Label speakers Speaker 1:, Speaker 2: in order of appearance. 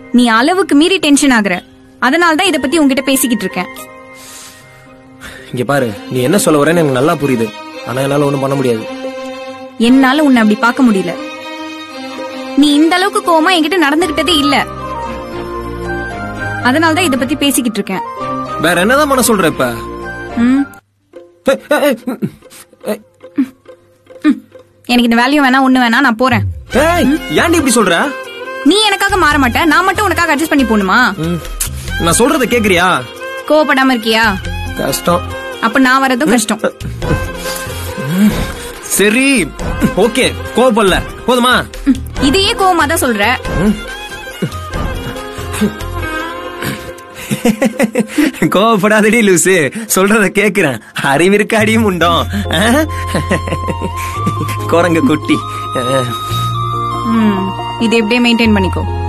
Speaker 1: நீ அளவுக்கு மீறி டென்ஷன் ஆகுற அதனால தான் இத பத்தி உன்கிட்ட பேசிக்கிட்டு இருக்கேன்
Speaker 2: இங்க பாரு நீ என்ன சொல்ல வரேன்னு எனக்கு நல்லா புரியுது ஆனா என்னால ஒண்ணும் பண்ண முடியாது
Speaker 1: என்னால உன்னை அப்படி பார்க்க முடியல நீ இந்த அளவுக்கு கோவமா என்கிட்ட நடந்துகிட்டதே இல்ல அதனால தான் இத பத்தி பேசிக்கிட்டு இருக்கேன்
Speaker 2: வேற என்னதான் பண்ண சொல்ற இப்ப
Speaker 1: ம்,
Speaker 2: ஏய், ஏய், ஏய்,
Speaker 1: எனக்கு இந்த வேல்யூ வேணா ஒண்ணு வேணா நான் போறேன்
Speaker 2: ஏய் ஏன்டி இப்படி சொல்ற
Speaker 1: நீ எனக்காக மாற மாட்ட நான் மட்டும் உனக்காக அட்ஜஸ்ட் பண்ணி போகணுமா
Speaker 2: ம், நான் சொல்றத கேக்குறியா
Speaker 1: கோவப்படாம இருக்கியா
Speaker 2: கஷ்டம்
Speaker 1: அப்ப நான் வரதும் கஷ்டம்
Speaker 2: சரி ஓகே கோவப்படல போதுமா
Speaker 1: ம், இதையே கோவமா தான் சொல்ற
Speaker 2: கோவப்படாதடி லூசு சொல்றத கேக்குறேன் அறிவிற்காடி முண்டோம் ஆ? குரங்கு குட்டி ஆ.
Speaker 1: ம், இதை எப்படியே மெயின்டைன் பண்ணிக்கோ